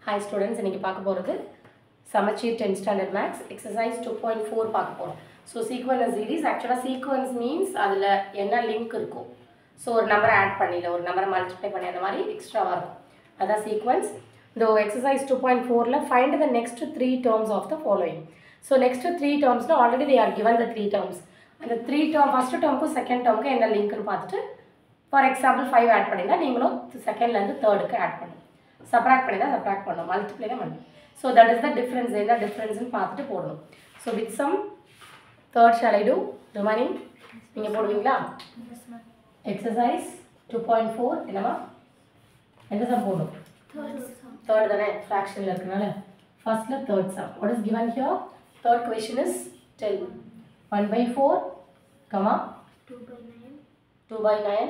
Hi students இன்றைக்கி பார்க்க போகிறது சமச்சீர் tenth standard maths exercise two point four பார்க்க போகிறோம் ஸோ சீக்வன்ஸ் சீரீஸ் ஆக்சுவலாக சீக்வன்ஸ் மீன்ஸ் அதில் என்ன லிங்க் இருக்கும் ஸோ ஒரு நம்பரை ஆட் பண்ணியில் ஒரு நம்பரை மல்டிப்ளை பண்ணி அந்த மாதிரி எக்ஸ்ட்ராவாக இருக்கும் அதான் சீக்வன்ஸ் இந்த எக்ஸசைஸ் டூ பாயிண்ட் ஃபோரில் find the next three terms of the following so next three டேர்ம்ஸில் already they are given the three terms அந்த த்ரீ டேர்ம் ஃபஸ்ட்டு டேர்முக்கும் செகண்ட் டேர்முக்கும் என்ன லிங்க்னு பார்த்துட்டு ஃபார் எக்ஸாம்பிள் ஃபைவ் ஆட் பண்ணிங்கன்னா நீங்களும் செகண்ட்லேருந்து தேர்டுக்கு ஆட் பண்ணணும் சப்ராக்ட் பண்ணி தான் சப்ராக்ட் பண்ணணும் மல்டிப்ளை தான் பண்ணணும் so that is the difference என்ன டிஃப்ரென்ஸ்னு பார்த்துட்டு போடணும் so with sum third shall I do remaining நீங்கள் போடுவீங்களா எக்ஸசைஸ் டூ பாயிண்ட் ஃபோர் என்னம்மா எந்த சம் போடணும் தேர்ட் தானே ஃப்ராக்ஷனில் இருக்கனால ஃபர்ஸ்ட்டில் third sum what is given here third question is tell one by four comma 2 by 9, two by nine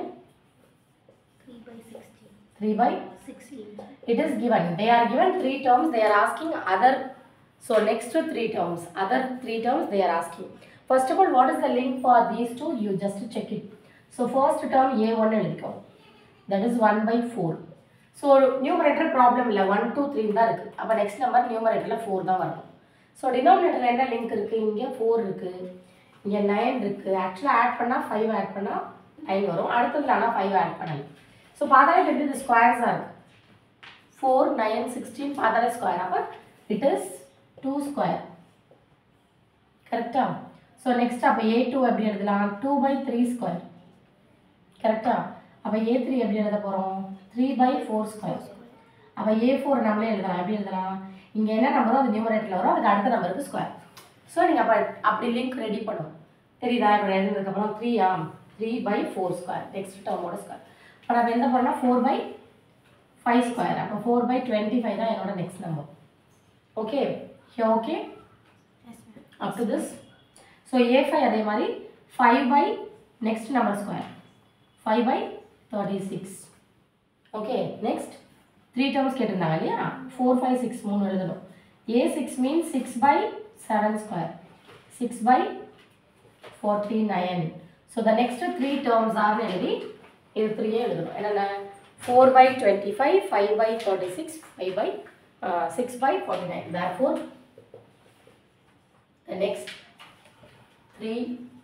3 by 16. Three by 16. it is given they are given three terms they are asking other so next to three terms other three terms they are asking first of all what is the link for these two you just check it so first term a1 எழுதிக்கோ that is 1 by 4 so numerator problem இல்லை 1 2 3 தான் இருக்குது அப்போ next number நியூமரேட்டரில் four தான் வரும் so டினாமினேட்டரில் என்ன லிங்க் இருக்குது இங்கே ஃபோர் இருக்குது இங்கே நைன் இருக்குது ஆக்சுவலாக ஆட் பண்ணால் ஃபைவ் ஆட் பண்ணால் நைன் வரும் அடுத்ததுல ஆனால் ஃபைவ் ஆட் பண்ணலாம் ஸோ பார்த்தாலே எப்படி இது ஸ்கொயர்ஸாக இருக்குது ஃபோர் நைன் சிக்ஸ்டீன் பார்த்தாலே ஸ்கொயர் அப்போ இட் இஸ் டூ ஸ்கொயர் கரெக்டா ஸோ நெக்ஸ்ட் அப்போ ஏ டூ எப்படி எழுதலாம் டூ பை த்ரீ ஸ்கொயர் கரெக்டா அப்போ ஏ த்ரீ எப்படி எழுத போகிறோம் த்ரீ பை ஃபோர் ஸ்கொயர் அப்போ ஏ ஃபோர் நம்மளே எழுதலாம் எப்படி எழுதலாம் இங்கே என்ன நம்பரோ அது நியூமரேட்டில் வரும் அதுக்கு அடுத்த நம்பருக்கு ஸ்கொயர் ஸோ நீங்கள் அப்போ அப்படி லிங்க் ரெடி பண்ணும் தெரியுதா இப்போ எழுதுனதுக்கப்புறம் த்ரீயா three by four square next டேர்மோட ஸ்கொயர் இப்போ நம்ம என்ன பண்ணோம்னா ஃபோர் பை ஃபைவ் ஸ்கொயர் அப்போ ஃபோர் பை டுவெண்ட்டி ஃபைவ் தான் என்னோட next number okay here okay Yes, ma'am. Up to this so A five அதே மாதிரி five by next number square five by thirty six okay next three terms கேட்டிருந்தாங்க இல்லையா four five six மூணு எழுதணும் A six means six by seven square six by forty nine so the next three terms ஆர்னு எழுதி இது த்ரீயே எழுதணும் என்னென்ன four by twenty five five by thirty six five by six by forty nine there four The next three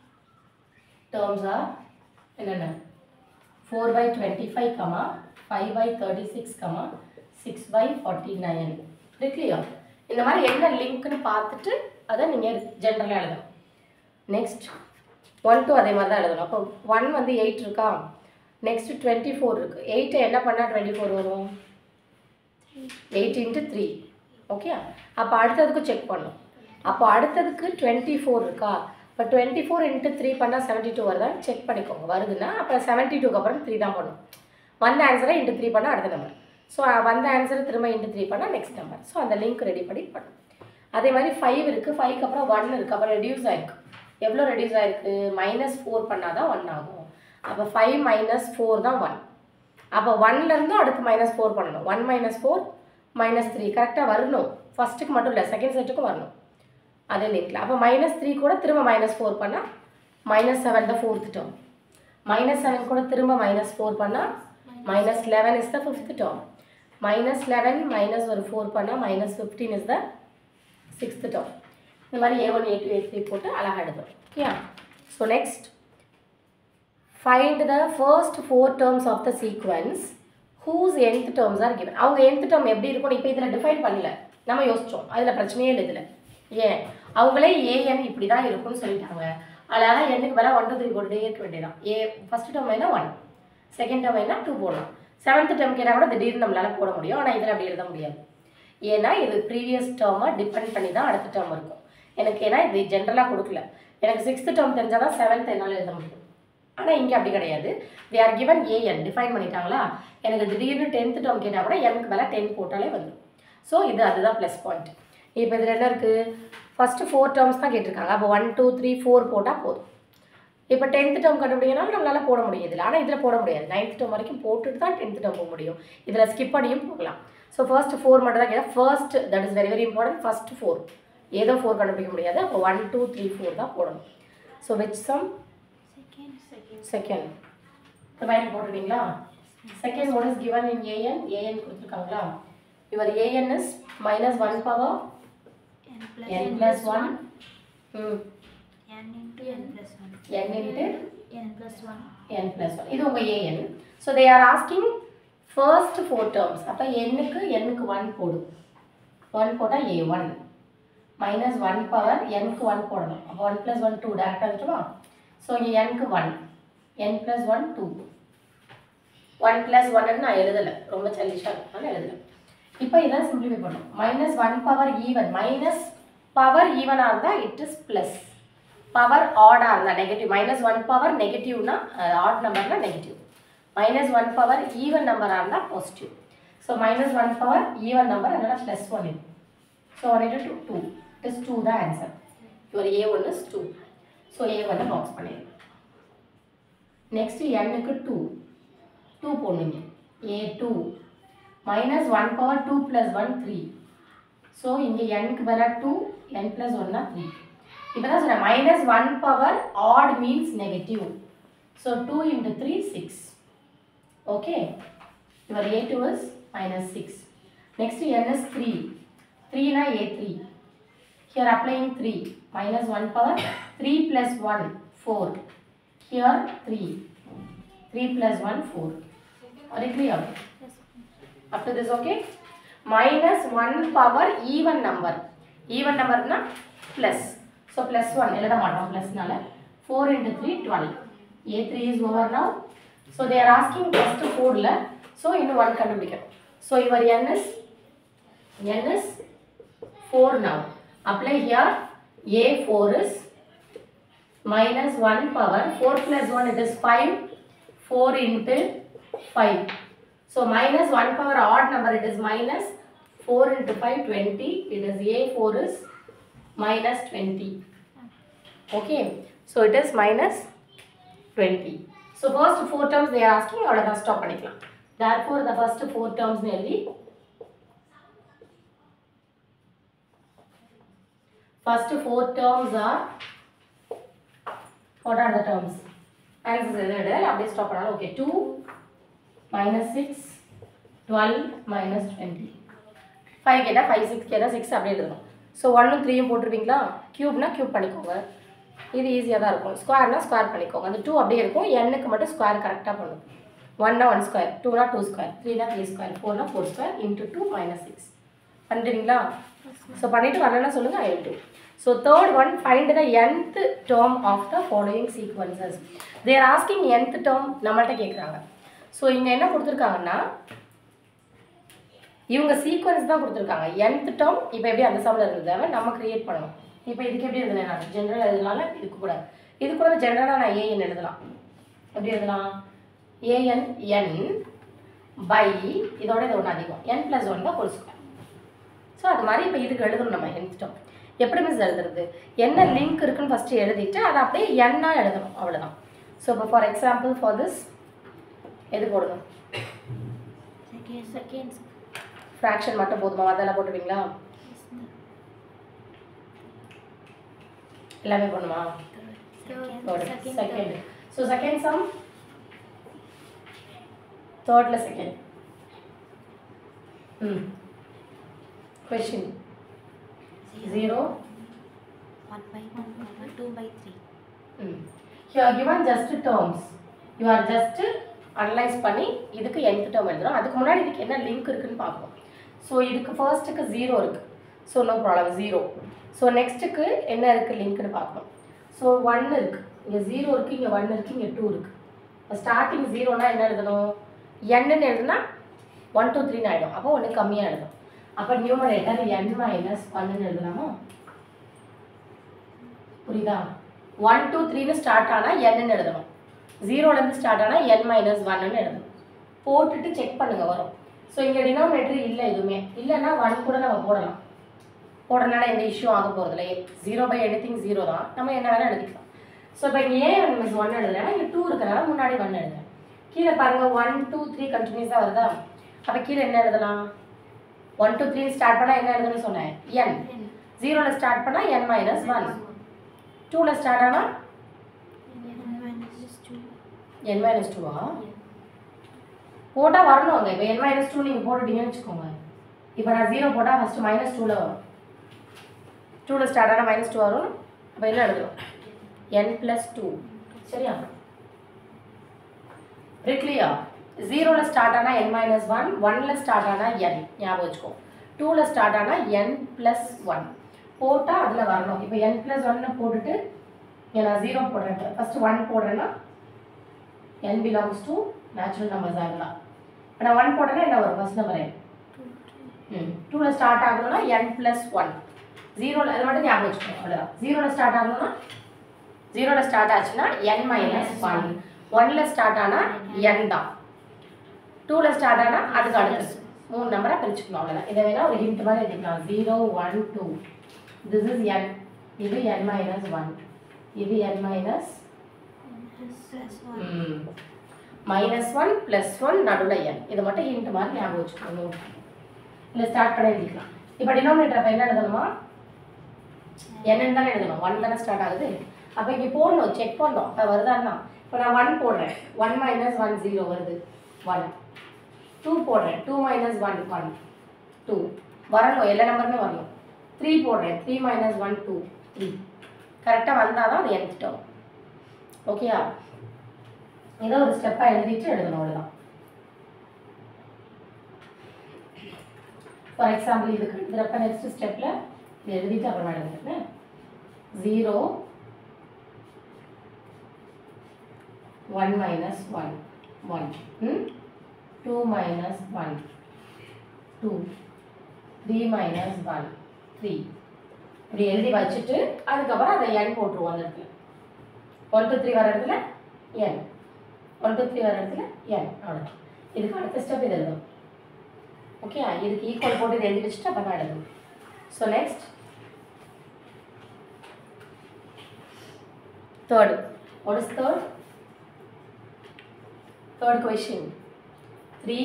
terms are என்னென்ன four by twenty five comma five by thirty six comma six by forty nine clear இந்த மாதிரி என்ன லிங்க்னு பார்த்துட்டு அதை நீங்கள் ஜென்ரலாக எழுதணும் நெக்ஸ்ட் ஒன் டூ அதே மாதிரி தான் எழுதணும் அப்போ ஒன் வந்து எயிட் இருக்கா நெக்ஸ்ட் டுவெண்ட்டி ஃபோர் இருக்குது எயிட்டை என்ன பண்ணால் டுவெண்ட்டி ஃபோர் வரும் எயிட் இன்ட்டு த்ரீ ஓகே அப்போ அடுத்ததுக்கு செக் பண்ணும் அப்போ அடுத்ததுக்கு டுவெண்ட்டி ஃபோர் இருக்கா இப்போ டுவெண்ட்டி ஃபோர் இன்ட்டு த்ரீ பண்ணால் செவன்ட்டி டூ வருதான்னு செக் பண்ணிக்கோங்க வருதுன்னா அப்புறம் செவன்ட்டி டூக்கு அப்புறம் த்ரீ தான் பண்ணும் வந்த ஆன்சரை இன்ட்டு த்ரீ பண்ணால் அடுத்த நம்பர் ஸோ வந்த ஆன்சரை திரும்ப இன்ட்டு த்ரீ பண்ணால் நெக்ஸ்ட் நம்பர் ஸோ அந்த லிங்க் ரெடி பண்ணி பண்ணும் அதே மாதிரி ஃபைவ் இருக்குது ஃபைவ்க்கு அப்புறம் ஒன் இருக்குது அப்புறம் ரெடியூஸ் ஆயிருக்கு எவ்வளோ ரெடியூஸ் ஆயிருக்கு மைனஸ் ஃபோர் பண்ணால் தான் ஒன் ஆகும் அப்போ ஃபைவ் மைனஸ் ஃபோர் தான் ஒன் அப்போ ஒன்லேருந்து அடுத்து மைனஸ் ஃபோர் பண்ணணும் one minus four minus three கரெக்டாக வரணும் ஃபஸ்ட்டுக்கு மட்டும் இல்லை செகண்ட் செட்டுக்கும் வரணும் அதே லிங்கில் அப்போ மைனஸ் த்ரீ கூட திரும்ப மைனஸ் ஃபோர் பண்ணால் மைனஸ் செவன் தான் ஃபோர்த் டேர்ம் மைனஸ் செவன் கூட திரும்ப மைனஸ் ஃபோர் பண்ணால் minus eleven is the fifth term minus eleven minus ஒரு ஃபோர் பண்ணால் minus fifteen is the sixth term இந்த மாதிரி A one A two A three போட்டு அழகாக எழுதணும் okay so next find the first four terms of the sequence whose nth terms are given அவங்க nth term எப்படி இருக்கும் இப்போ இதில் டிஃபைன் பண்ணல நம்ம யோசிச்சோம் அதில் பிரச்சனையே இல்லை இதில் ஏன் அவங்களே ஏஎன் இப்படி தான் இருக்கும்னு சொல்லிட்டாங்க அழகாக எண்ணுக்கு மேலே ஒன் டூ த்ரீ போட்டுட்டே இருக்க வேண்டியதான் ஏ ஃபஸ்ட் டேர்ம் வேணா ஒன் செகண்ட் டேர்ம் வேணா டூ போடலாம் செவன்த் டேர்ம் கேட்டால் கூட திடீர்னு நம்மளால் போட முடியும் ஆனால் இதில் அப்படி எழுத முடியாது ஏன்னா இது ப்ரீவியஸ் டேர்மை டிபெண்ட் பண்ணி தான் அடுத்த டேர்ம் இருக்கும் எனக்கு ஏன்னா இது ஜென்ரலாக கொடுக்கல எனக்கு சிக்ஸ்த் டேர்ம் தெரிஞ்சால் தான் செவன்த் என்னால் எழுத முடியும் ஆனால் இங்கே அப்படி கிடையாது they are given A N define பண்ணிட்டாங்களா எனக்கு திடீர்னு டென்த் டேர்ம் கேட்டால் கூட எனக்கு மேலே டென் போட்டாலே வந்துடும் ஸோ இது அதுதான் ப்ளஸ் பாயிண்ட் இப்போ இதில் என்ன இருக்குது ஃபஸ்ட்டு ஃபோர் டேர்ம்ஸ் தான் கேட்டிருக்காங்க அப்போ ஒன் டூ த்ரீ ஃபோர் போட்டால் போதும் இப்போ டென்த் டேர்ம் கண்டுபிடிக்கனாலும் நம்மளால் போட முடியும் இதில் ஆனால் இதில் போட முடியாது நைன்த் டேர்ம் வரைக்கும் போட்டுட்டு தான் டென்த் டேர்ம் போக முடியும் இதில் ஸ்கிப் பண்ணியும் போகலாம் ஸோ ஃபர்ஸ்ட் ஃபோர் மட்டும் தான் கேட்டால் first that is very very important first four ஏதோ ஃபோர் கண்டுபிடிக்க முடியாது அப்போ ஒன் டூ த்ரீ ஃபோர் தான் போடணும் so which sum Second, second. Second remind போட்டுருவீங்களா second one is given in A N A N கொடுத்துருக்காங்களா your an is minus 1 power n plus n plus 1 hmm. n into n plus 1 n into n plus 1 n plus 1 இது உங்கள் an so they are asking first four terms அப்போ n-க்கு n-க்கு 1 போடு 1 போட்டால் a1 minus one power n-க்கு 1 போடணும் அப்போ 1 plus one two டேரெக்டாக வந்துட்டுமா so இங்கே n-க்கு 1 n plus one two one plus ஒன்னு நான் எழுதலை ரொம்ப சல்லிஷாக இருக்கனால எழுதலை இப்போ இதான் சிம்பிளிஃபை பண்ணணும் minus one power even minus power ஈவனாக இருந்தால் இட் இஸ் ப்ளஸ் பவர் ஆடாக இருந்தால் நெகட்டிவ் மைனஸ் ஒன் பவர் நெகட்டிவ்னா ஆட் நம்பர்னா negative minus one power even நம்பராக இருந்தால் positive so minus one power even number அதனால் ப்ளஸ் ஒன் இது so one into two two it is two தான் answer your A one is two so A ஒன்னை box பண்ணிடுங்க next எண்ணுக்கு two two போடணுங்க A two minus one power two plus one three so இங்கே எண்ணுக்கு பதிலாக two N plus ஒன்னா three இப்போ தான் சொன்னேன் minus one power odd means negative so two into three six okay your A two is minus six next N is three த்ரீனா A three here applying 3 minus 1 power 3 plus 1 4 here 3 3 plus 1 4 are you clear up to this okay minus 1 power even number even number na plus so plus 1 எழுத மாட்டோம் plusனால 4 into 3 12 a3 is over now so they are asking first 4 ல so இன்னும் 1 கண்டுபிடிக்கணும் so your n is n is 4 now apply here a4 is minus 1 power 4 plus 1 it is 5 4 into 5 so minus 1 power odd number it is minus 4 into 5 20 it is a4 is minus 20 okay so it is minus 20 so first four terms they are asking அவ்வளோதான் stop பண்ணிக்கலாம் therefore the first four terms எழுதி First four terms are what are the terms? Answers எழுத அப்படியே stop பண்ணாலும் okay two minus six twelve minus twenty five கேட்டால் five six கேட்டால் six அப்படியே எழுதணும் ஸோ ஒன்னும் த்ரீயும் போட்டிருப்பீங்களா க்யூப்னா க்யூப் பண்ணிக்கோங்க இது ஈஸியாக தான் இருக்கும் ஸ்கொயர்னா ஸ்கொயர் பண்ணிக்கோங்க அந்த டூ அப்படியே இருக்கும் எண்ணுக்கு மட்டும் ஸ்கொயர் கரெக்டாக பண்ணும் ஒன்னா ஒன் ஸ்கொயர் டூனா டூ ஸ்கொயர் த்ரீனா த்ரீ ஸ்கொயர் ஃபோர்னா four square into two minus six பண்ணிட்டீங்களா ஸோ பண்ணிட்டு வரலன்னா சொல்லுங்க I will do so third one find the nth term of the following sequences there asking nth term நம்மள்ட்ட கேட்குறாங்க so இங்கே என்ன கொடுத்துருக்காங்கன்னா இவங்க சீக்வன்ஸ் தான் கொடுத்துருக்காங்க nth டேர்ம் இப்போ எப்படி அந்த சம்மில் இருந்ததை நம்ம கிரியேட் பண்ணணும் இப்போ இதுக்கு எப்படி எழுதுனேன் நான் ஜென்ரல் எழுதனால இதுக்கு கூட இது கூட ஜென்ரலாக நான் ஏஎன் எழுதலாம் எப்படி எழுதலாம் ஏஎன் என் பை இதோட இது ஒன்று அதிகம் என் ப்ளஸ் ஒன் தான் ஹோல் ஸ்கொயர் ஸோ அது மாதிரி இப்போ இதுக்கு எழுதணும் நம்ம nth term எப்படி மிஸ் எழுதுறது என்ன லிங்க் இருக்குன்னு ஃபஸ்ட்டு எழுதிட்டு அதை அப்படியே எண்ணா எழுதணும் அவ்வளோதான் ஸோ இப்போ ஃபார் எக்ஸாம்பிள் ஃபார் திஸ் எது போடணும் Second, second, ஃப்ராக்ஷன் மட்டும் போதுமா அதெல்லாம் போட்டுருவீங்களா எல்லாமே பண்ணுமா third, second, second so second sum தேர்டில் செகண்ட் ம் question zero one by one, comma, two by three. Mm. You are given just terms. You are just analyse பண்ணி இதுக்கு nth term எழுதணும் அதுக்கு முன்னாடி இதுக்கு என்ன லிங்க் இருக்குன்னு பார்ப்போம் ஸோ இதுக்கு ஃபர்ஸ்ட்டுக்கு ஜீரோ இருக்குது so no problem zero so நெக்ஸ்ட்டுக்கு என்ன இருக்குது லிங்க்னு பார்க்கணும் ஸோ ஒன் இருக்குது இங்கே ஜீரோ இருக்குது இங்கே ஒன் இருக்குது இங்கே டூ இருக்குது ஸ்டார்டிங் ஜீரோனா என்ன எழுதணும் என்னன்னு எழுதுனா ஒன் டூ த்ரீன்னு ஆகிடும் அப்போ ஒன்று கம்மியாக எழுதும் அப்போ நியூமரேட்டர் என் மைனஸ் ஒன்னு எழுதலாமா புரியுதா ஒன் டூ த்ரீன்னு ஸ்டார்ட் ஆனால் என்னன்னு எழுதணும் ஜீரோலேருந்து ஸ்டார்ட் ஆனால் என் மைனஸ் ஒன்னு எழுதணும் போட்டுட்டு செக் பண்ணுங்க வரும் ஸோ இங்கே டினாமினேட்டர் இல்லை எதுவுமே இல்லைன்னா ஒன் கூட நம்ம போடலாம் போடுறதுனால எந்த இஷ்யூ ஆக போகிறதில்ல ஜீரோ பை எனிதிங் ஜீரோ தான் நம்ம என்ன வேணால் எழுதிக்கலாம் ஸோ இப்போ இங்கே ஏன் மிஸ் ஒன் எழுதுறேன்னா இங்கே டூ இருக்கிறனால முன்னாடி ஒன் எழுதுறேன் கீழே பாருங்கள் ஒன் டூ த்ரீ கண்டினியூஸாக வருதா அப்போ கீழே என்ன எழுதலாம் ஒன் டூ த்ரீ ஸ்டார்ட் பண்ணால் என்ன எழுதணும்னு சொன்னேன் என் N. ஜீரோவில் ஸ்டார்ட் பண்ணால் என் மைனஸ் ஒன் டூவில் ஸ்டார்ட் ஆனால் N minus two. N minus டூவா போட்டால் வரணும் அங்கே இப்போ என் மைனஸ் டூ நீங்கள் போட்டுட்டீங்கன்னு வச்சுக்கோங்க இப்போ நான் ஜீரோ போட்டால் ஃபஸ்ட்டு மைனஸ் டூவில் வரும் டூவில் ஸ்டார்ட் ஆனால் மைனஸ் டூ வரும் அப்போ என்ன எழுதுறோம் என் ப்ளஸ் டூ சரியா இருக்குல்லையா ஜீரோவில் ஸ்டார்ட் ஆனால் என் மைனஸ் ஒன் ஒனில் ஸ்டார்ட் ஆனால் என் ஞாபகம் வச்சுக்கோ டூவில் ஸ்டார்ட் ஆனால் என் ப்ளஸ் ஒன் போட்டால் அதில் வரணும் இப்போ என் ப்ளஸ் ஒன்னு போட்டுட்டு இங்க நான் ஜீரோ போடுறேன் ஃபஸ்ட்டு ஒன் போடுறேன்னா N belongs to natural numbers ஆகலாம் இப்போ நான் ஒன் போட்டேன்னா என்ன வரும் ஃபஸ்ட் நம்பர் ம் டூவில் ஸ்டார்ட் ஆகணும்னா என் ப்ளஸ் ஒன் ஜீரோவில் அது மட்டும் ஞாபகம் வச்சுக்கணும் அவ்வளோதான் ஜீரோவில் ஸ்டார்ட் ஆகணும்னா ஜீரோவில் ஸ்டார்ட் ஆச்சுன்னா என் மைனஸ் ஒன் ஒன்னில் ஸ்டார்ட் ஆனால் என் தான் டூவில் ஸ்டார்ட் ஆனால் அதுக்கு அடுத்தது மூணு நம்பரை பிரிச்சுக்கணும் அவ்வளோதான் இதை வேணால் ஒரு ஹிண்ட் மாதிரி எடுத்துக்கலாம் zero one two this is N இது என் மைனஸ் ஒன் இது N minus plus one minus one plus one நடுவில் என் இதை மட்டும் ஹிண்ட் மாதிரி ஞாபகம் வச்சுக்கணும் இல்லை ஸ்டார்ட் பண்ண எழுதிக்கலாம் இப்போ டினாமினேட்டர் அப்போ என்ன எழுதணுமா என்னன்னு தானே எழுதணும் ஒன் தானே ஸ்டார்ட் ஆகுது அப்போ இங்கே போடணும் செக் பண்ணணும் அப்போ வருதான்னா இப்போ நான் ஒன் போடுறேன் ஒன் மைனஸ் ஒன் ஜீரோ வருது ஒன் டூ போடுறேன் two minus one one two வரணும் எல்லா நம்பருமே வரணும் த்ரீ போடுறேன் three minus one two three கரெக்டாக வந்தால் தான் அது எடுத்துட்டோம் ஓகேயா ஏதோ ஒரு ஸ்டெப்பாக எழுதிட்டு எழுதணும் அவ்வளோதான் ஃபார் எக்ஸாம்பிள் இதுக்கு எழுதுறப்ப நெக்ஸ்ட் ஸ்டெப்பில் இது எழுதிட்டு அப்புறமா எழுதுறேன் zero one minus one one two minus one two three minus one three இப்படி எழுதி வச்சுட்டு அதுக்கப்புறம் அதை என் போட்டுருவோம் அந்த இடத்துல ஒன் டூ த்ரீ வர இடத்துல என் ஒன் டூ த்ரீ வர இடத்துல என் அவ்வளோதான் இதுக்கு அடுத்த ஸ்டெப் இது எழுதும் ஓகே இதுக்கு ஈக்குவல் போட்டு இதை எழுதி வச்சுட்டு அப்புறமா எழுதும் so next third what is third third question 3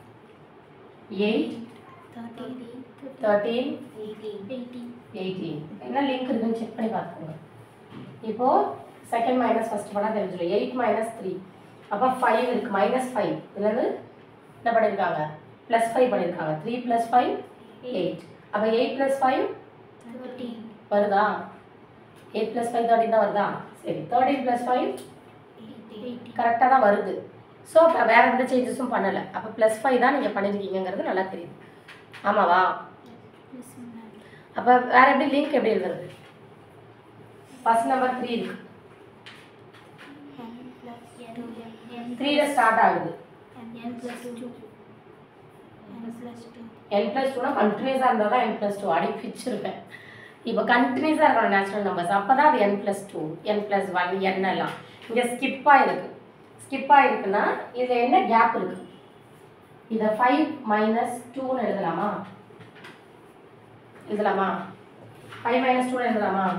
8 thirty 13 eighteen eighteen 18 என்ன லிங்க் இருக்குன்னு செக் பண்ணி பார்த்துக்கோங்க இப்போ செகண்ட் மைனஸ் ஃபர்ஸ்ட் பண்ணால் தெரிஞ்சிடும் எயிட் மைனஸ் த்ரீ அப்போ ஃபைவ் இருக்கு மைனஸ் ஃபைவ் இதுலேருந்து என்ன பண்ணியிருக்காங்க ப்ளஸ் ஃபைவ் பண்ணியிருக்காங்க த்ரீ ப்ளஸ் ஃபைவ் எயிட் அப்போ எயிட் ப்ளஸ் ஃபைவ் தேர்ட்டீன் வருதா எயிட் ப்ளஸ் ஃபைவ் தேர்ட்டின் தான் வருதா சரி தேர்ட்டின் ப்ளஸ் ஃபைவ் எயிட்டீன் கரெக்டாக தான் வருது ஸோ அப்போ வேறு எந்த சேஞ்சஸும் பண்ணலை அப்போ ப்ளஸ் ஃபைவ் தான் நீங்கள் பண்ணியிருக்கீங்கிறது நல்லா தெரியுது ஆமாவா ப்ளஸ் அப்போ வேறு எப்படி லிங்க் எப்படி எழுதுறது ஃபர்ஸ்ட் நம்பர் த்ரீ இருக்கு என் ப்ளஸ் டூ என் த்ரீல ஸ்டார்ட் ஆகுது N plus two N plus two N plus டூனா கண்டினியூஸாக இருந்தால் தான் என் ப்ளஸ் டூ அடி பிச்சிருப்பேன் இப்போ கண்டினியூஸாக இருக்கணும் நேச்சுரல் நம்பர்ஸ் அப்போ தான் அது N plus two N plus one N எல்லாம் இங்கே ஸ்கிப்பாக இருக்கு ஸ்கிப்பாக இருக்குன்னா இதில் என்ன கேப் இருக்கு இதை ஃபைவ் மைனஸ் டூன்னு எழுதலாமா எழுதலாமா ஃபைவ் மைனஸ் டூன்னு எழுதலாமா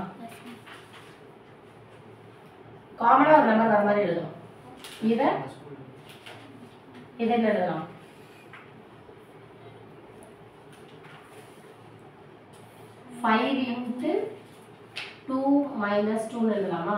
காமனாக ஒரு நம்பர் வர மாதிரி எழுதணும் இதை இதை என்ன எழுதலாம் ஃபைவ் இன்ட்டு டூ மைனஸ் டூன்னு எழுதலாமா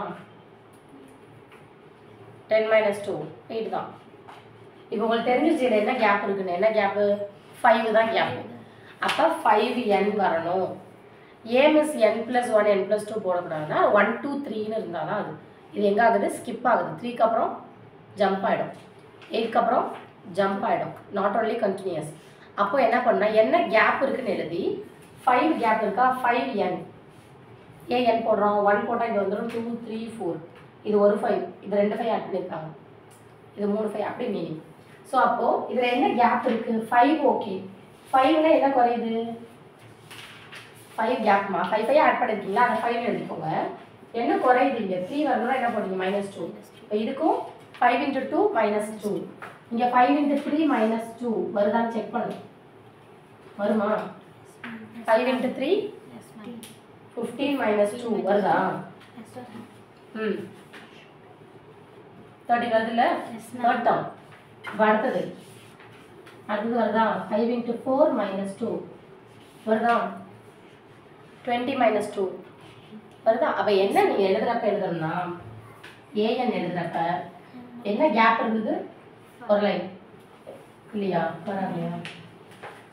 டென் மைனஸ் டூ எயிட் தான் இப்போ உங்களுக்கு தெரிஞ்சிச்சு இதுல என்ன கேப் இருக்குன்னு என்ன கேப்பு ஃபைவ் தான் கேப்பு அப்போ ஃபைவ் என் வரணும் ஏ miss N plus one N plus two போடக்கூடாதுன்னா ஒன் டூ த்ரீன்னு இருந்தால் தான் அது இது எங்கே ஆகுது ஸ்கிப் ஆகுது த்ரீக்கு அப்புறம் ஜம்ப் ஆகிடும் எயிட்க்கு அப்புறம் ஜம்ப் ஆகிடும் நாட் only கண்டினியூஸ் அப்போ என்ன பண்ணா என்ன கேப் இருக்குன்னு எழுதி ஃபைவ் கேப் இருக்கா ஃபைவ் என் ஏன் என் போடுறோம் ஒன் போட்டால் இது வந்துடும் டூ த்ரீ ஃபோர் இது ஒரு ஃபைவ் இது ரெண்டு ஃபைவ் ஆட் பண்ணியிருக்காங்க இது மூணு ஃபைவ் அப்படி மீனிங் ஸோ அப்போது இதில் என்ன கேப் இருக்குது ஃபைவ் ஓகே ஃபைவ்ல என்ன குறையுது ஃபைவ் கேப்மா ஃபைவ் ஃபைவ் ஆட் பண்ணியிருக்கீங்களா அந்த ஃபைவ் எழுதிக்கோங்க என்ன குறையுது இங்கே த்ரீ வரணும்னா என்ன பண்ணுறீங்க மைனஸ் டூ இப்போ இதுக்கும் five into two minus two இங்கே five into three minus two வருதான்னு செக் பண்ணு வருமா five into three fifteen minus two வருதா ம் தேர்ட்டி வருதுல்ல தேர்ட் டேர்ம் இப்போ அடுத்தது அடுத்தது வருதா five into four minus two வருதா டுவெண்ட்டி மைனஸ் டூ வருதா அப்போ என்ன நீங்கள் எழுதுறப்ப எழுதணும்னா ஏஎன் எழுதுறப்ப என்ன கேப் இருந்தது ஒரு லைன் இல்லையா வராங்களையா so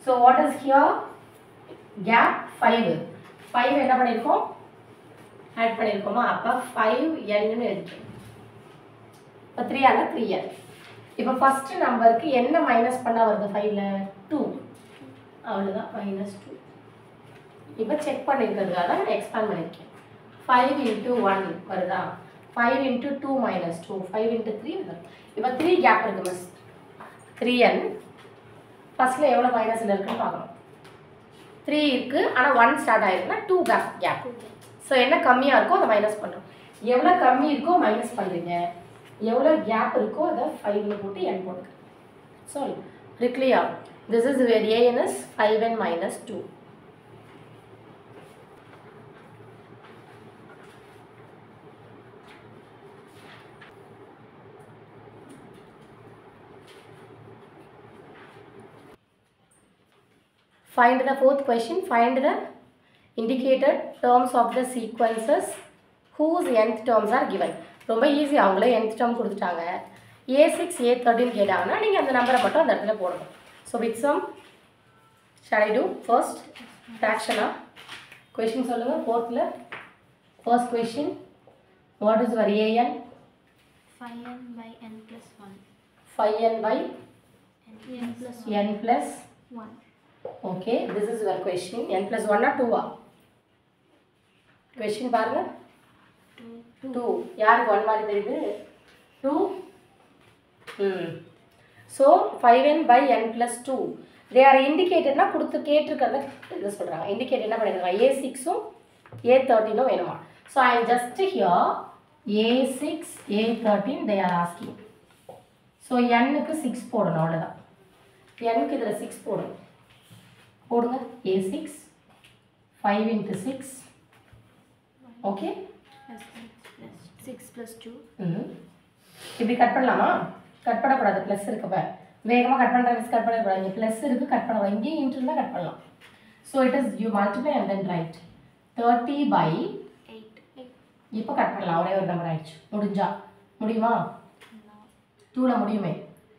so what is here gap five five என்ன பண்ணியிருக்கோம் ஆட் பண்ணியிருக்கோமா அப்போ ஃபைவ் என்னு இருக்கு இப்போ த்ரீ ஆனால் த்ரீ என் இப்போ ஃபஸ்ட்டு நம்பருக்கு என்ன மைனஸ் பண்ண வருது ஃபைவ்ல டூ அவ்வளோதான் மைனஸ் டூ இப்போ செக் பண்ணியிருக்கிறதுக்காக தான் நான் எக்ஸ்பேண்ட் பண்ணியிருக்கேன் ஃபைவ் இன்ட்டு ஒன் வருதா five into two minus two five into three வரும் இப்போ த்ரீ கேப் இருக்குது மிஸ் த்ரீ என் ஃபஸ்ட்டில் எவ்வளோ மைனஸில் இருக்குன்னு பார்க்கணும் த்ரீ இருக்குது ஆனால் ஒன் ஸ்டார்ட் ஆயிருக்குன்னா டூ கேப் கேப் ஸோ என்ன கம்மியாக இருக்கோ அதை மைனஸ் பண்ணுறோம் எவ்வளோ கம்மி இருக்கோ மைனஸ் பண்ணுறீங்க எவ்வளோ கேப் இருக்கோ அதை ஃபைவ்ல போட்டு என் போட்டுக்க சொல்லு ரிக்லியா this is where a n is five n minus two Find the fourth question. Find the indicated terms of the sequences whose nth terms are given. ரொம்ப ஈஸி அவங்களே nth term கொடுத்துட்டாங்க ஏ சிக்ஸ் ஏ தேர்ட்டின் கேட்டாங்கன்னா நீங்கள் அந்த நம்பரை மட்டும் அந்த இடத்துல போடணும் so with some shall I do first ஃப்ராக்ஷனா கொஷின் சொல்லுங்கள் ஃபோர்த்தில் first question what is our a n 5n by n plus 1. Five n by n plus n plus 1. Okay this is your question n plus ஒன்னா டூவா question பாருங்க 2. Two யாருக்கு one மாதிரி தெரியுது two ம் so five n by n plus two they are இண்டிகேட்டட்னா கொடுத்து கேட்டிருக்கிறத இது சொல்கிறாங்க இண்டிகேட் என்ன பண்ணியிருக்காங்க ஏ சிக்ஸும் ஏ தேர்ட்டினும் வேணுமா so I just here a six a thirteen they are asking so எண்ணுக்கு சிக்ஸ் போடணும் அவ்வளோதான் எண்ணுக்கு இதில் சிக்ஸ் போடணும் போடுங்க a six five into six okay Plus 6 plus 6 plus 2. ம் இப்படி கட் பண்ணலாமா கட் பண்ணக்கூடாது ப்ளஸ் இருக்கப்ப வேகமாக கட் பண்ணுற கட் பண்ணக்கூடாது இங்கே ப்ளஸ் இருக்குது கட் பண்ணக்கூடாது இங்கேயும் இன்ட்டு இருந்தால் கட் பண்ணலாம் so it is you multiply and then right thirty by 8. 8. இப்போ கட் பண்ணலாம் ஒரே ஒரு நம்பர் ஆயிடுச்சு முடிஞ்சா முடியுமா No. டூவில் முடியுமே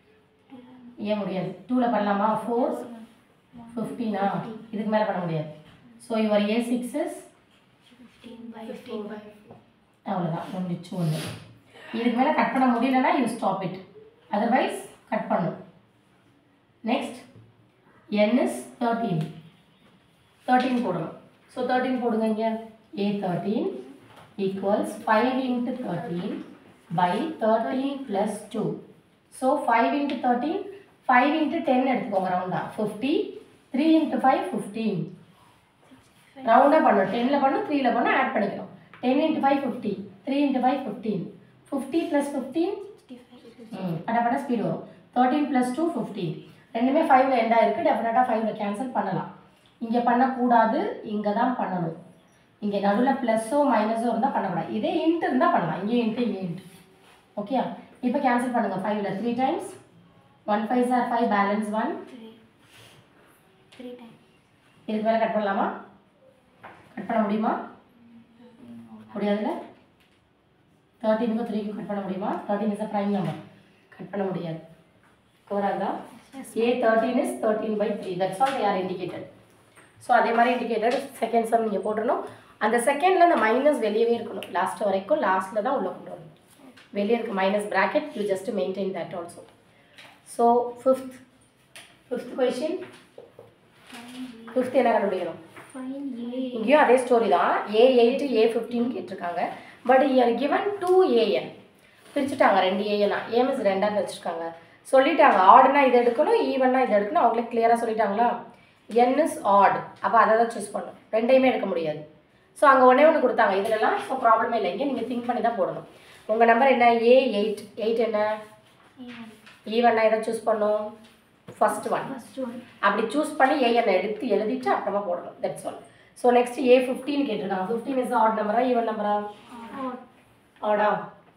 ஏன் முடியாது டூவில் பண்ணலாமா ஃபோர் ஃபிஃப்டீனா இதுக்கு மேலே பண்ண முடியாது so your a six is 15 by 4. அவ்வளோதான் முடிச்சு ஒன்று இதுக்கு மேலே கட் பண்ண முடியலன்னா you stop it otherwise cut பண்ணும் next N is thirteen thirteen போடணும் ஸோ தேர்ட்டீன் போடுங்க இங்கே a thirteen equals five into thirteen by thirteen plus two so five into thirteen five into ten எடுத்துக்கோங்க ரவுண்டா fifty three into five fifteen ரவுண்டாக பண்ணணும் டென்னில் பண்ணணும் த்ரீயில் பண்ணணும் ஆட் பண்ணிக்கணும் ten into five fifty three into five fifteen fifty plus fifteen 65. ம் பட்ட பட்ட ஸ்பீடு வரும் தேர்ட்டீன் ப்ளஸ் டூ ஃபிஃப்டீன் ரெண்டுமே ஃபைவ்ல எண்டாக இருக்குது டெஃபினட்டாக ஃபைவ்ல கேன்சல் பண்ணலாம் இங்கே பண்ணக்கூடாது இங்கே தான் பண்ணணும் இங்கே நடுவில் ப்ளஸ்ஸோ மைனஸோ இருந்தால் பண்ணக்கூடாது இதே இன்ட் இருந்தால் பண்ணலாம் இங்கே இன்ட்டு இங்கே இன்ட் ஓகே இப்போ கேன்சல் பண்ணுங்கள் ஃபைவ்ல three times one five sir five balance one 3. 3 times. இதுக்கு மேலே கட் பண்ணலாமா கட் பண்ண முடியுமா முடியாதுல்ல தேர்ட்டீனுக்கும் த்ரீக்கும் கட் பண்ண முடியுமா thirteen is a prime number cut பண்ண முடியாது கவராதா a thirteen is thirteen by three that's all they are indicated so அதே மாதிரி இண்டிகேட்டட் செகண்ட் சம் நீங்கள் போட்டுடணும் அந்த செகண்டில் அந்த மைனஸ் வெளியவே இருக்கணும் லாஸ்ட் வரைக்கும் லாஸ்ட்டில் தான் உள்ளே கொண்டு வரணும் வெளியே இருக்கு minus bracket you just maintain that also so fifth fifth question fifth என்ன கண்டுபிடிக்கணும் Find A. இங்கேயும் அதே ஸ்டோரி தான் ஏ எயிட்டு ஏ ஃபிஃப்டின் கேட்டிருக்காங்க but here given two a n பிரிச்சுட்டாங்க ரெண்டு ஏஎனா ஏஎம்எஸ் ரெண்டாக பிரிச்சிருக்காங்க சொல்லிட்டாங்க ஆடுனா இதை எடுக்கணும் ஈவன்னா இதை எடுக்கணும் அவங்களே கிளியராக சொல்லிட்டாங்களா என் இஸ் ஆட் அப்போ அதை தான் சூஸ் பண்ணும் ரெண்டையுமே எடுக்க முடியாது ஸோ அங்கே ஒன்றே ஒன்று கொடுத்தாங்க இதுலலாம் ஸோ ப்ராப்ளமே இல்லை இங்கே நீங்கள் திங்க் பண்ணி தான் போடணும் உங்கள் நம்பர் என்ன ஏ எயிட் எயிட் என்ன A1. ஈவன்னா எதை சூஸ் பண்ணும் ஃபர்ஸ்ட் ஒன் First one. அப்படி சூஸ் பண்ணி ஏஎன் எடுத்து எழுதிட்டு அப்புறமா போடணும் that's all so next a fifteen கேட்டிருக்காங்க ஃபிஃப்டீன் இஸ் ஆட் நம்பரா ஈவன் நம்பரா Odd. ஆடா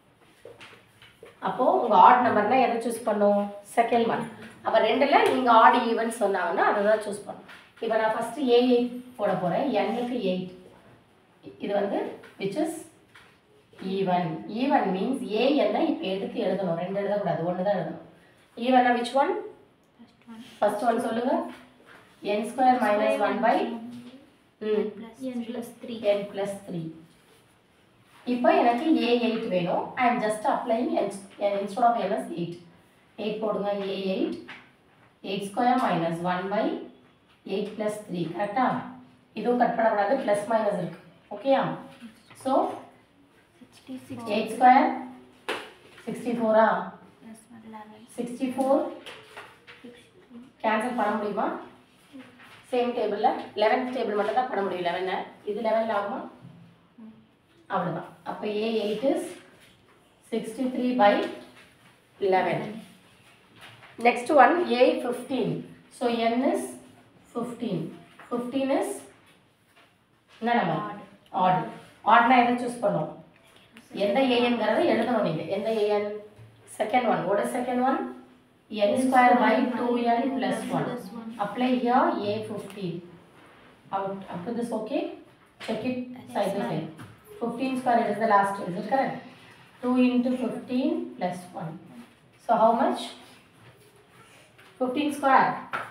அப்போது உங்கள் ஆட் நம்பர்னா எதை சூஸ் பண்ணும் செகண்ட் ஒன் அப்போ ரெண்டில் நீங்கள் ஆட் ஈவன் சொன்னாங்கன்னா அதை தான் சூஸ் பண்ணும் இப்போ நான் ஃபஸ்ட்டு ஏ எயிட் போட போகிறேன் எண்ணுக்கு எயிட் இது வந்து which is even even means a என்ன இப்போ எடுத்து எழுதணும் ரெண்டு எழுதக்கூடாது ஒன்று தான் எழுதணும் ஈவன்னா which one First one. First one சொல்லுங்க n square minus 1 by ம் plus n plus 3. n plus 3 இப்போ எனக்கு a8 வேணும் I am just applying instead of n is 8 8 போடுங்க a8 8 square minus one by eight plus three கரெக்டா இதுவும் cut பண்ணக்கூடாது plus minus இருக்கு ஓகேயா ஸோ 66 எயிட் ஸ்கொயர் சிக்ஸ்டி ஃபோரா plus 11 சிக்ஸ்டி ஃபோர் கேன்சல் பண்ண முடியுமா சேம் டேபிளில் லெவன்த் டேபிள் மட்டும் தான் பண்ண முடியும் லெவனை இது லெவனில் ஆகுமா அவ்வளோதான் அப்போ a eight is sixty three by eleven next one a fifteen so n is fifteen fifteen is என்ன நம்பர் ஆட் ஆட்னா எதை சூஸ் பண்ணோம் எந்த ஏஎன்கிறத எழுதணும் நீங்கள் எந்த a n second one what is second one n square by 2n plus 1 apply here a15 out up to this okay check it side by side 15 square it is the last is it correct 2 into 15 plus 1 so how much 15 square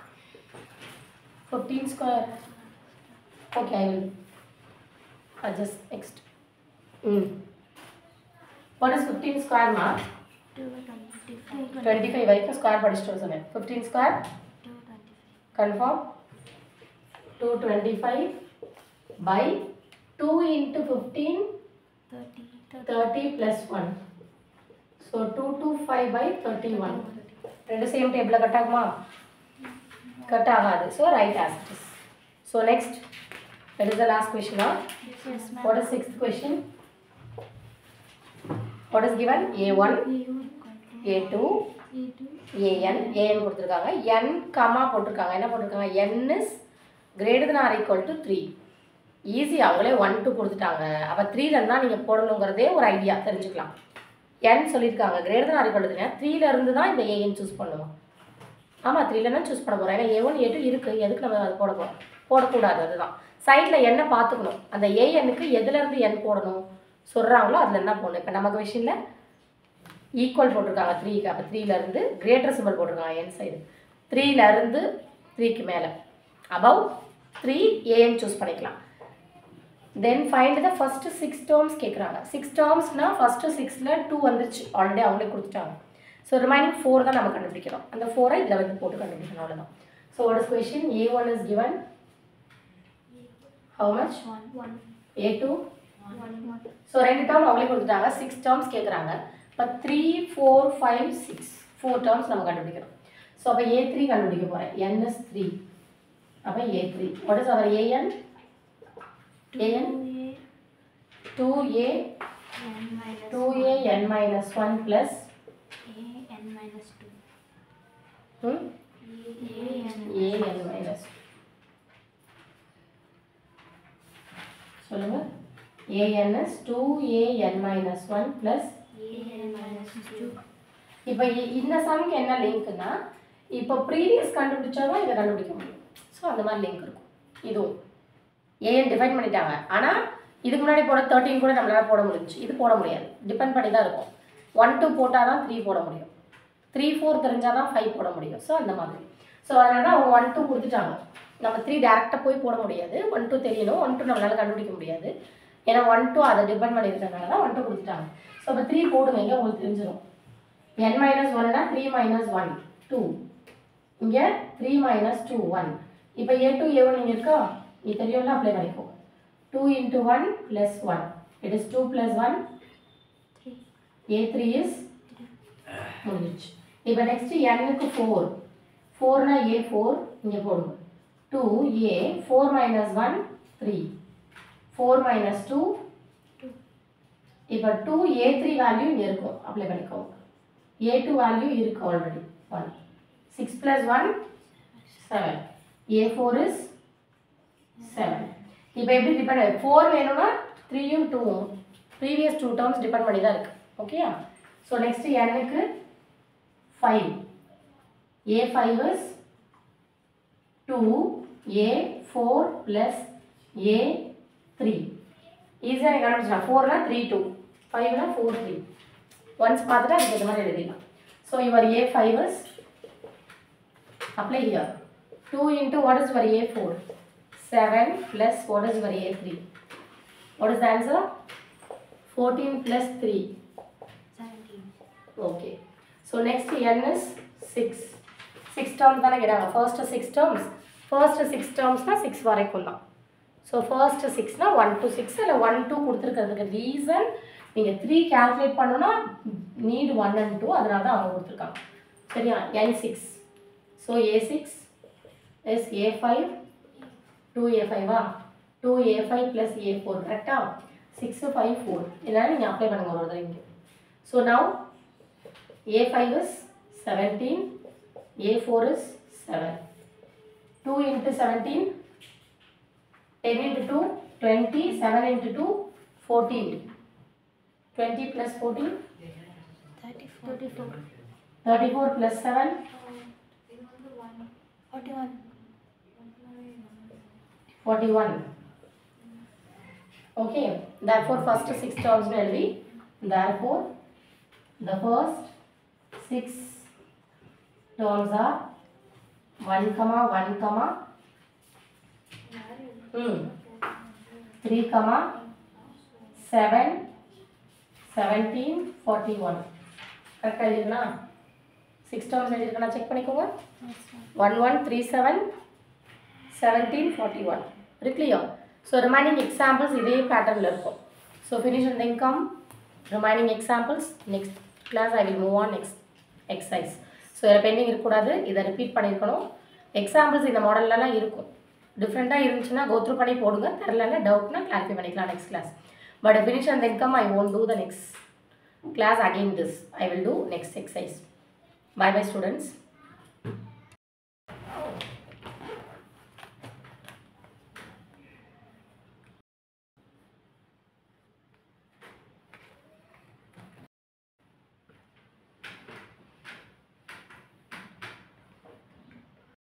15 square okay i will adjust next mm. what is 15 square mark 225 twenty five வரைக்கும் square படிச்சுட்டு வர சொன்னேன் fifteen square 225 confirm two twenty five by two into fifteen 30 thirty plus one so two two five by thirty one ரெண்டு same டேபிளில் cut ஆகுமா cut ஆகாது so right as it is so next that is the last question huh? yes ma'am what is sixth question what is given a1 a2 a n a n கொடுத்துருக்காங்க n comma போட்டிருக்காங்க என்ன போட்டிருக்காங்க n is greater than or equal to three easy அவங்களே one two கொடுத்துட்டாங்க அப்போ த்ரீல தான் நீங்கள் போடணுங்கிறதே ஒரு ஐடியா தெரிஞ்சுக்கலாம் என் சொல்லியிருக்காங்க greater than or equal to த்ரீல இருந்து தான் இந்த ஏஎன் சூஸ் பண்ணுவோம் ஆமாம் த்ரீல தான் சூஸ் பண்ண போகிறோம் ஏன்னா ஏ ஒன் ஏ டூ இருக்குது எதுக்கு நம்ம அது போட போகிறோம் போடக்கூடாது அதுதான் சைடில் என்ன பார்த்துக்கணும் அந்த ஏஎனுக்கு எதுலேருந்து என் போடணும் சொல்கிறாங்களோ அதில் என்ன போடணும் இப்போ நமக்கு விஷயத்தில் ஈக்குவல் போட்டிருக்காங்க த்ரீக்கு அப்போ த்ரீலேருந்து கிரேட்டர் சிம்பிள் போட்டிருக்காங்க என் சைடு த்ரீலேருந்து த்ரீக்கு மேலே அபவ் த்ரீ ஏஎன் சூஸ் பண்ணிக்கலாம் then find the first six terms கேட்குறாங்க சிக்ஸ் டேர்ம்ஸ்னால் ஃபஸ்ட்டு சிக்ஸில் டூ வந்துருச்சு ஆல்ரெடி அவங்களே கொடுத்துட்டாங்க ஸோ ரிமைனிங் ஃபோர் தான் நம்ம கண்டுபிடிக்கணும் அந்த ஃபோரை இதில் வந்து போட்டு கண்டுபிடிக்கணும் அவ்வளோதான் so what is question a one is given how much a two so ரெண்டு டேர்ம் அவங்களே கொடுத்துட்டாங்க சிக்ஸ் டேர்ம்ஸ் கேட்குறாங்க இப்போ three four five six four terms நம்ம கண்டுபிடிக்கணும் ஸோ அப்போ ஏ த்ரீ கண்டுபிடிக்க போகிறேன் என் இஸ் த்ரீ அப்போ a three what is our a n a n two a n minus two a n minus one plus a n minus 2 a a n n minus சொல்லுங்கள் ஏஎன்எஸ் two a n minus one plus a n minus 2 இப்போ இ- இந்த சம்க்கு என்ன லிங்க்னா இப்போ previous கண்டுபிடிச்சா தான் இதை கண்டுபிடிக்க முடியும் ஸோ அந்த மாதிரி லிங்க் இருக்கும் இதுவும் ஏஎன் டிஃபைன் பண்ணிட்டாங்க ஆனால் இதுக்கு முன்னாடி போட தேர்ட்டின் கூட நம்மளால போட முடிஞ்சுச்சு இது போட முடியாது டிபெண்ட் பண்ணி தான் இருக்கும் ஒன் டூ போட்டால் தான் த்ரீ போட முடியும் த்ரீ ஃபோர் தெரிஞ்சால் தான் ஃபைவ் போட முடியும் ஸோ அந்த மாதிரி ஸோ அதனால தான் அவங்க ஒன் டூ கொடுத்துட்டாங்க நம்ம த்ரீ டேரெக்டாக போய் போட முடியாது ஒன் டூ தெரியணும் ஒன் டூ நம்மளால கண்டுபிடிக்க முடியாது ஏன்னா ஒன் டூ அதை டிபெண்ட் பண்ணியிருக்கனால தான் ஒன் டூ கொடுத்துட்டாங்க ஸோ இப்போ த்ரீ போடுங்க இங்கே உங்களுக்கு தெரிஞ்சிடும் n மைனஸ் ஒன்னா த்ரீ மைனஸ் ஒன் டூ இங்கே த்ரீ மைனஸ் டூ ஒன் இப்போ ஏ டூ ஏ ஒன் இங்கே இருக்கா நீ தெரியும்ல அப்ளை பண்ணிக்கோ two into one plus one it is two plus one 3 a three is முடிஞ்சிச்சு இப்போ நெக்ஸ்ட் என்னுக்கு ஃபோர் ஃபோர்னா ஏ ஃபோர் இங்கே போடுங்க two a four minus one three four minus two இப்போ டூ ஏ த்ரீ வேல்யூ இங்கே இருக்கும் அப்ளை பண்ணிக்கோங்க ஏ டூ வேல்யூ இருக்கு already one six plus one seven a four is seven இப்போ எப்படி டிபெண்ட் ஃபோர் வேணும்னா த்ரீயும் டூவும் ப்ரீவியஸ் டூ டேர்ம்ஸ் டிபெண்ட் பண்ணி தான் இருக்குது ஓகேயா ஸோ நெக்ஸ்ட் எனக்கு five a five is two a four plus a three ஈஸியாக நீங்கள் கண்டுபிடிச்சலாம் ஃபோர்னா த்ரீ டூ ஃபைவ்னா ஃபோர் த்ரீ ஒன்ஸ் பார்த்துட்டு அதுக்கு ஏற்ற மாதிரி எழுதிடலாம் so your a five is apply here 2 into what is your A4? 7 plus what is your A3? What is the answer? 14 plus 3. Seventeen. Okay. So next n is 6. 6 terms தானே கேட்டாங்க first 6 terms. first 6 termsனா 6 வரைக்கும் தான் so first சிக்ஸ்னா one to six இல்லை one two கொடுத்துருக்கிறதுக்கு reason நீங்கள் three calculate பண்ணணும்னா need one and two அதனால தான் அவங்க கொடுத்துருக்காங்க சரியா n six so a six is a five two ஏ ஃபைவா two a five plus a four கரெக்டாக சிக்ஸு ஃபைவ் ஃபோர் இதனால் நீங்கள் அப்ளை பண்ணுங்க ஒரு தடவை இங்கே so now A5 is 17, A4 is 7. 2 into 17, 10 into 2, 20, 7 into 2, 14. 20 plus 14, Thirty-four. Thirty-four. 34 plus 7, Forty-one. 41. Okay, therefore first 6 terms will be, therefore the first 6 terms are 1 comma 1 comma hmm, 3 comma 7 17 41 கரெக்டாக எழுதிருக்கா six terms எழுதிருக்கா check பண்ணிக்கோங்க Yes, ma'am. One one three seven seventeen forty one இருக்குல்லையா so remaining examples இதே பேட்டர்னில் இருக்கும் so finish and income remaining examples next class I will move on next exercise so இதில் pending இருக்கக்கூடாது இதை repeat பண்ணியிருக்கணும் எக்ஸாம்பிள்ஸ் இந்த மாடல்லலாம் இருக்கும் டிஃப்ரெண்ட்டாக இருந்துச்சுன்னா கோத்ரூ பண்ணி போடுங்க தெரிலன்னா டவுட்னா கிளாரிஃபை பண்ணிக்கலாம் next class but finish and income I won't do the next class again this i will do next exercise bye bye students